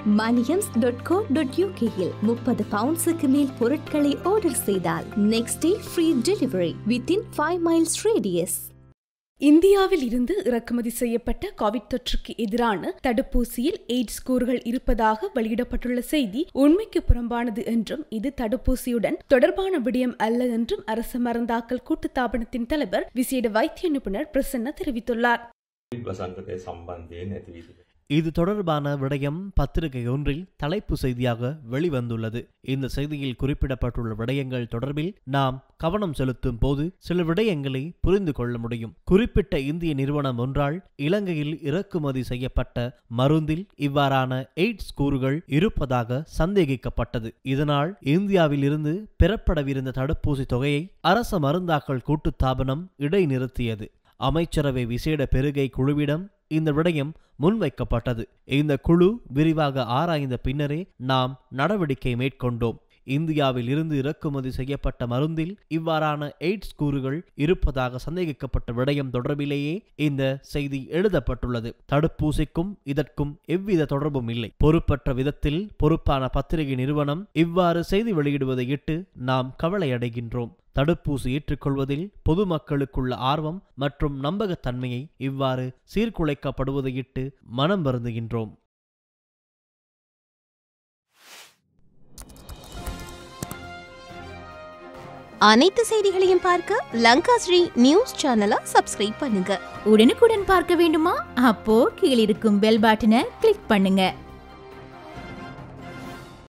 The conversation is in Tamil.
மணியம்ஸ் டாட் கோ டாட் யூகேயில் முப்பது பவுண்ட்ஸுக்கு மேல் பொருட்களை ஆர்டர் செய்தால் next day free delivery within five miles radius இந்தியாவில் இருந்து இறக்குமதி செய்யப்பட்ட கோவிட் தொற்றுக்கு எதிரான தடுப்பூசியில் எய்ட்ஸ் கூறுகள் இருப்பதாக வெளியிடப்பட்டுள்ள செய்தி உண்மைக்கு புறம்பானது என்றும் இது தடுப்பூசியுடன் தொடர்பான விடயம் அல்ல என்றும் அரசு மருந்தாக்கல் கூட்டுத்தாபனத்தின் தலைவர் விசேட வைத்திய நிபுணர் பிரசன்ன தெரிவித்துள்ளார் වසන්තකය සම්බන්ධයෙන් ඇතිවී තිබේ. இது தொடர்பான விடயம் பத்திரிகை ஒன்றில் தலைப்பு செய்தியாக வெளிவந்துள்ளது இந்த செய்தியில் குறிப்பிடப்பட்டுள்ள விடயங்கள் தொடர்பில் நாம் கவனம் செலுத்தும் போது சில விடயங்களை புரிந்து கொள்ள முடியும் குறிப்பிட்ட இந்திய நிறுவனம் ஒன்றால் இலங்கையில் இறக்குமதி செய்யப்பட்ட மருந்தில் இவ்வாறான எய்ட்ஸ் கூறுகள் இருப்பதாக சந்தேகிக்கப்பட்டது இதனால் இந்தியாவில் இருந்து பெறப்படவிருந்த தடுப்பூசி தொகையை அரச மருந்தாக்கல் கூட்டுத்தாபனம் இடைநிறுத்தியது அமைச்சரவை விசேட பெருகை குழுவிடம் இந்த விடயம் முன்வைக்கப்பட்டது இந்த குழு விரிவாக ஆராய்ந்த பின்னரே நாம் நடவடிக்கை மேற்கொண்டோம் இந்தியாவில் இருந்து இறக்குமதி செய்யப்பட்ட மருந்தில் இவ்வாறான எய்ட்ஸ் கூறுகள் இருப்பதாக சந்தேகிக்கப்பட்ட விடயம் தொடர்பிலேயே இந்த செய்தி எழுதப்பட்டுள்ளது தடுப்பூசிக்கும் இதற்கும் எவ்வித தொடர்பும் இல்லை பொறுப்பற்ற விதத்தில் பொறுப்பான பத்திரிகை நிறுவனம் இவ்வாறு செய்தி வெளியிடுவதை இட்டு நாம் கவலையடைகின்றோம் தடுப்பூசி ஏற்றுக்கொள்வதில் பொதுமக்களுக்குள்ள ஆர்வம் மற்றும் நம்பகத்தன்மையை இவ்வாறு சீர்குலைக்கப்படுவதையிட்டு மனம் வருந்துகின்றோம் அனைத்து செய்திகளையும் பார்க்க லங்கா ஸ்ரீ நியூஸ் சேனலை சப்ஸ்கிரைப் பண்ணுங்க உடனுக்குடன் பார்க்க வேண்டுமா அப்போ கீழிருக்கும் பெல் பட்டனை கிளிக் பண்ணுங்க